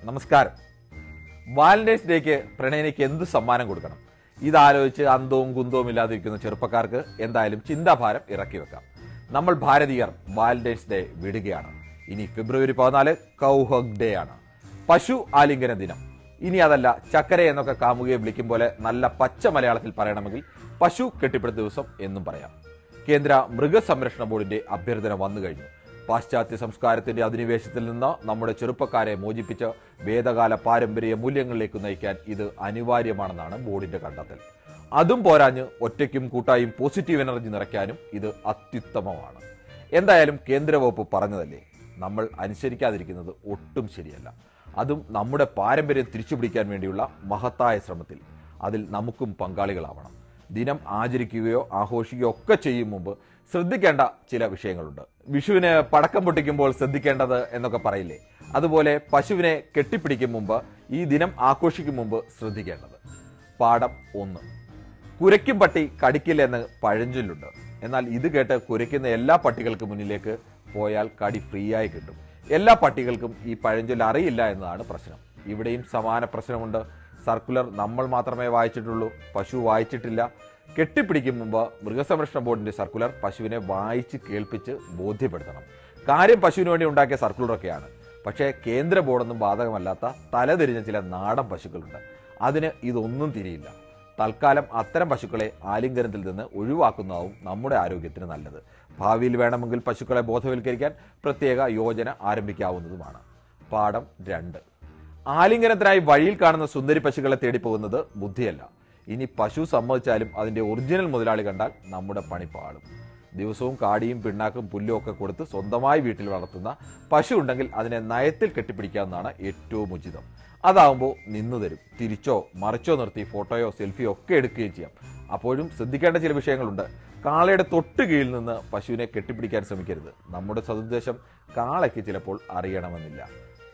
നമസ്കാരം വാലന്റൈൻസ് ഡേക്ക് പ്രണയിനിക്ക് എന്ത് സമ്മാനം കൊടുക്കണം ഇതാലോചിച്ച് അന്തവും കുന്തവും ഇല്ലാതിരിക്കുന്ന ചെറുപ്പക്കാർക്ക് എന്തായാലും ചിന്താഭാരം ഇറക്കി വെക്കാം നമ്മൾ ഭാരതീയർ വാലന്റൈൻസ് ഡേ വിടുകയാണ് ഇനി ഫെബ്രുവരി പതിനാല് കൗഹഗ് ഡേ ആണ് പശു ആലിംഗന ദിനം ഇനി അതല്ല ചക്കര എന്നൊക്കെ കാമുകയെ വിളിക്കും പോലെ നല്ല പച്ച മലയാളത്തിൽ പറയണമെങ്കിൽ പശു കെട്ടിപ്പിടുത്ത ദിവസം എന്നും പറയാം കേന്ദ്ര മൃഗസംരക്ഷണ ബോർഡിന്റെ അഭ്യർത്ഥന വന്നു കഴിഞ്ഞു പാശ്ചാത്യ സംസ്കാരത്തിന്റെ അധിനിവേശത്തിൽ നിന്ന് നമ്മുടെ ചെറുപ്പക്കാരെ മോചിപ്പിച്ച് വേദകാല പാരമ്പര്യ മൂല്യങ്ങളിലേക്ക് നയിക്കാൻ ഇത് അനിവാര്യമാണെന്നാണ് ബോർഡിന്റെ കണ്ടെത്തൽ അതും പോരാഞ്ഞ് ഒറ്റയ്ക്കും കൂട്ടായും പോസിറ്റീവ് എനർജി നിറയ്ക്കാനും ഇത് അത്യുത്തമമാണ് എന്തായാലും കേന്ദ്ര വകുപ്പ് പറഞ്ഞതല്ലേ നമ്മൾ അനുസരിക്കാതിരിക്കുന്നത് ഒട്ടും ശരിയല്ല അതും നമ്മുടെ പാരമ്പര്യം തിരിച്ചുപിടിക്കാൻ വേണ്ടിയുള്ള മഹത്തായ ശ്രമത്തിൽ അതിൽ നമുക്കും പങ്കാളികളാവണം ദിനം ആചരിക്കുകയോ ആഘോഷിക്കുകയോ ഒക്കെ ചെയ്യും മുമ്പ് ശ്രദ്ധിക്കേണ്ട ചില വിഷയങ്ങളുണ്ട് വിഷുവിന് പടക്കം പൊട്ടിക്കുമ്പോൾ ശ്രദ്ധിക്കേണ്ടത് എന്നൊക്കെ പറയില്ലേ അതുപോലെ പശുവിനെ കെട്ടിപ്പിടിക്കും മുമ്പ് ഈ ദിനം ആഘോഷിക്കും മുമ്പ് ശ്രദ്ധിക്കേണ്ടത് പാഠം ഒന്ന് കുരയ്ക്കും പട്ടി കടിക്കില്ലെന്ന് പഴഞ്ചൊല്ലുണ്ട് എന്നാൽ ഇത് കേട്ട് കുരയ്ക്കുന്ന എല്ലാ പട്ടികൾക്ക് മുന്നിലേക്ക് പോയാൽ കടി ഫ്രീ ആയി കിട്ടും എല്ലാ പട്ടികൾക്കും ഈ പഴഞ്ചൊല്ല് അറിയില്ല എന്നതാണ് പ്രശ്നം ഇവിടെയും സമാന പ്രശ്നമുണ്ട് സർക്കുലർ നമ്മൾ മാത്രമേ വായിച്ചിട്ടുള്ളൂ പശു വായിച്ചിട്ടില്ല കെട്ടിപ്പിടിക്കും മുമ്പ് മൃഗസംരക്ഷണ ബോർഡിന്റെ സർക്കുലർ പശുവിനെ വായിച്ച് കേൾപ്പിച്ച് ബോധ്യപ്പെടുത്തണം കാര്യം പശുവിന് വേണ്ടി ഉണ്ടാക്കിയ സർക്കുലറൊക്കെയാണ് പക്ഷേ കേന്ദ്ര ബോർഡൊന്നും ബാധകമല്ലാത്ത തലതിരിഞ്ഞ ചില നാടൻ പശുക്കളുണ്ട് അതിന് ഇതൊന്നും തിരിയില്ല തൽക്കാലം അത്തരം പശുക്കളെ ആലിംഗനത്തിൽ നിന്ന് ഒഴിവാക്കുന്നതാവും നമ്മുടെ ആരോഗ്യത്തിന് നല്ലത് ഭാവിയിൽ വേണമെങ്കിൽ പശുക്കളെ ബോധവൽക്കരിക്കാൻ പ്രത്യേക യോജന ആരംഭിക്കാവുന്നതുമാണ് പാഠം രണ്ട് ആലിംഗനത്തിനായി വഴിയിൽ കാണുന്ന സുന്ദരി പശുക്കളെ തേടി പോകുന്നത് ബുദ്ധിയല്ല ഇനി പശു സമ്മതിച്ചാലും അതിന്റെ ഒറിജിനൽ മുതലാളി കണ്ടാൽ നമ്മുടെ പണി പാളും ദിവസവും കാടിയും പിണ്ണാക്കും പുല്ലും ഒക്കെ കൊടുത്ത് സ്വന്തമായി വീട്ടിൽ വളർത്തുന്ന പശു ഉണ്ടെങ്കിൽ അതിനെ നയത്തിൽ കെട്ടിപ്പിടിക്കാവുന്നതാണ് ഏറ്റവും ഉചിതം അതാവുമ്പോൾ നിന്നു തരും തിരിച്ചോ മറിച്ചോ നിർത്തി ഫോട്ടോയോ സെൽഫിയോ ഒക്കെ എടുക്കുകയും ചെയ്യാം അപ്പോഴും ശ്രദ്ധിക്കേണ്ട ചില വിഷയങ്ങളുണ്ട് കാളയുടെ തൊട്ട് കീഴിൽ നിന്ന് പശുവിനെ കെട്ടിപ്പിടിക്കാൻ ശ്രമിക്കരുത് നമ്മുടെ സതുദ്ദേശം കാളയ്ക്ക് ചിലപ്പോൾ അറിയണമെന്നില്ല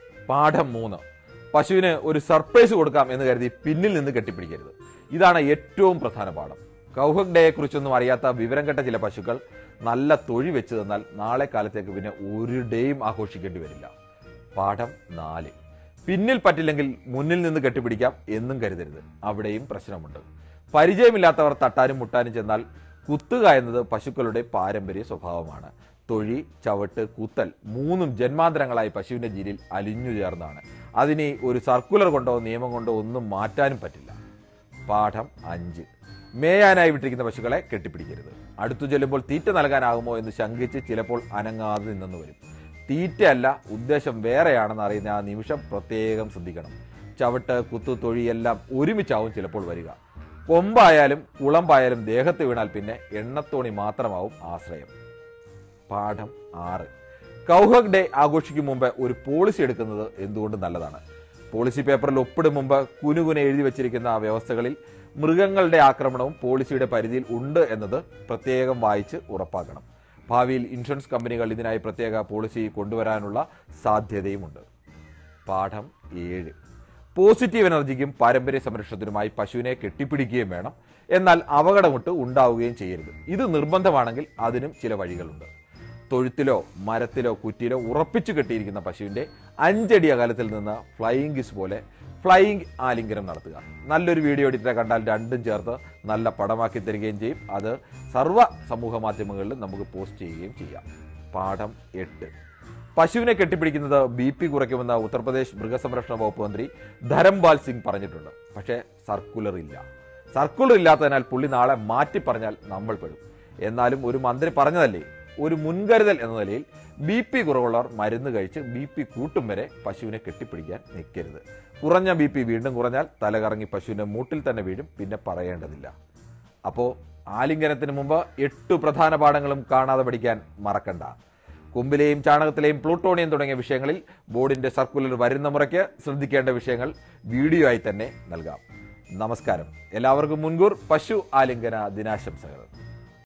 പാഠം മൂന്ന് പശുവിന് ഒരു സർപ്രൈസ് കൊടുക്കാം എന്ന് കരുതി പിന്നിൽ നിന്ന് കെട്ടിപ്പിടിക്കരുത് ഇതാണ് ഏറ്റവും പ്രധാന പാഠം കൗഹക് ഡേയെ കുറിച്ചൊന്നും അറിയാത്ത വിവരം കെട്ട ചില പശുക്കൾ നല്ല തൊഴി വെച്ച് തന്നാൽ നാളെ കാലത്തേക്ക് പിന്നെ ഒരു ഡേയും ആഘോഷിക്കേണ്ടി വരില്ല പാഠം നാല് പിന്നിൽ പറ്റില്ലെങ്കിൽ മുന്നിൽ നിന്ന് കെട്ടിപ്പിടിക്കാം എന്നും കരുതരുത് അവിടെയും പ്രശ്നമുണ്ട് പരിചയമില്ലാത്തവർ തട്ടാനും മുട്ടാനും ചെന്നാൽ കുത്തുക എന്നത് പശുക്കളുടെ പാരമ്പര്യ സ്വഭാവമാണ് തൊഴി ചവിട്ട് കുത്തൽ മൂന്നും ജന്മാന്തരങ്ങളായി പശുവിന്റെ ജീരിൽ അലിഞ്ഞു ചേർന്നാണ് അതിനെ ഒരു സർക്കുലർ കൊണ്ടോ നിയമം കൊണ്ടോ ഒന്നും മാറ്റാനും പറ്റില്ല പാഠം അഞ്ച് മേയാനായി വിട്ടിരിക്കുന്ന പശുക്കളെ കെട്ടിപ്പിടിക്കരുത് അടുത്തു ചെല്ലുമ്പോൾ തീറ്റ നൽകാനാകുമോ എന്ന് ശങ്കിച്ച് ചിലപ്പോൾ അനങ്ങാതെ നിന്നെന്ന് വരും തീറ്റയല്ല ഉദ്ദേശം വേറെയാണെന്ന് അറിയുന്ന ആ നിമിഷം പ്രത്യേകം ശ്രദ്ധിക്കണം ചവിട്ട് കുത്തു തൊഴി എല്ലാം ഒരുമിച്ചാവും ചിലപ്പോൾ വരിക കൊമ്പായാലും കുളമ്പായാലും ദേഹത്ത് വീണാൽ പിന്നെ എണ്ണത്തോണി മാത്രമാവും ആശ്രയം പാഠം ആറ് കൗഹക് ഡേ ആഘോഷിക്കും മുമ്പ് ഒരു പോളിസി എടുക്കുന്നത് എന്തുകൊണ്ട് നല്ലതാണ് പോളിസി പേപ്പറിൽ ഒപ്പിടും മുമ്പ് കുനുകുനെ എഴുതി വച്ചിരിക്കുന്ന ആ വ്യവസ്ഥകളിൽ മൃഗങ്ങളുടെ ആക്രമണവും പോളിസിയുടെ പരിധിയിൽ ഉണ്ട് എന്നത് പ്രത്യേകം വായിച്ച് ഉറപ്പാക്കണം ഭാവിയിൽ ഇൻഷുറൻസ് കമ്പനികൾ ഇതിനായി പ്രത്യേക പോളിസി കൊണ്ടുവരാനുള്ള സാധ്യതയുമുണ്ട് പാഠം ഏഴ് പോസിറ്റീവ് എനർജിക്കും പാരമ്പര്യ സംരക്ഷണത്തിനുമായി പശുവിനെ കെട്ടിപ്പിടിക്കുകയും വേണം എന്നാൽ അപകടമുട്ട് ഉണ്ടാവുകയും ചെയ്യരുത് ഇത് നിർബന്ധമാണെങ്കിൽ അതിനും ചില വഴികളുണ്ട് തൊഴുത്തിലോ മരത്തിലോ കുറ്റിയിലോ ഉറപ്പിച്ചു കെട്ടിയിരിക്കുന്ന പശുവിന്റെ അഞ്ചടി അകലത്തിൽ നിന്ന് ഫ്ലൈയിങ് കിസ് പോലെ ഫ്ലൈയിങ് ആലിംഗനം നടത്തുക നല്ലൊരു വീഡിയോ എഡിറ്ററെ കണ്ടാൽ രണ്ടും ചേർത്ത് നല്ല പടമാക്കി തരികയും ചെയ്യും അത് സർവ്വ സമൂഹ മാധ്യമങ്ങളിലും നമുക്ക് പോസ്റ്റ് ചെയ്യുകയും ചെയ്യാം പാഠം എട്ട് പശുവിനെ കെട്ടിപ്പിടിക്കുന്നത് ബി പി കുറയ്ക്കുമെന്ന് ഉത്തർപ്രദേശ് മൃഗസംരക്ഷണ വകുപ്പ് മന്ത്രി ധരംപാൽ സിംഗ് പറഞ്ഞിട്ടുണ്ട് പക്ഷേ സർക്കുലർ ഇല്ല സർക്കുലർ ഇല്ലാത്തതിനാൽ പുള്ളി നാളെ മാറ്റി പറഞ്ഞാൽ നമ്മൾ പെടും എന്നാലും ഒരു മന്ത്രി പറഞ്ഞതല്ലേ ഒരു മുൻകരുതൽ എന്ന നിലയിൽ ബി പി കുറവുള്ളവർ മരുന്ന് കഴിച്ച് ബി പി കൂട്ടും വരെ പശുവിനെ കെട്ടിപ്പിടിക്കാൻ നിൽക്കരുത് കുറഞ്ഞ ബി പി വീണ്ടും കുറഞ്ഞാൽ തലകറങ്ങി പശുവിന്റെ മൂട്ടിൽ തന്നെ വീഴും പിന്നെ പറയേണ്ടതില്ല അപ്പോൾ ആലിംഗനത്തിന് മുമ്പ് എട്ട് പ്രധാന പാഠങ്ങളും കാണാതെ പഠിക്കാൻ മറക്കണ്ട കൊമ്പിലെയും ചാണകത്തിലെയും പ്ലൂട്ടോണിയം തുടങ്ങിയ വിഷയങ്ങളിൽ ബോർഡിന്റെ സർക്കുലർ വരുന്ന മുറയ്ക്ക് ശ്രദ്ധിക്കേണ്ട വിഷയങ്ങൾ വീഡിയോ ആയി തന്നെ നൽകാം നമസ്കാരം എല്ലാവർക്കും മുൻകൂർ പശു ആലിംഗന ദിനാശംസകൾ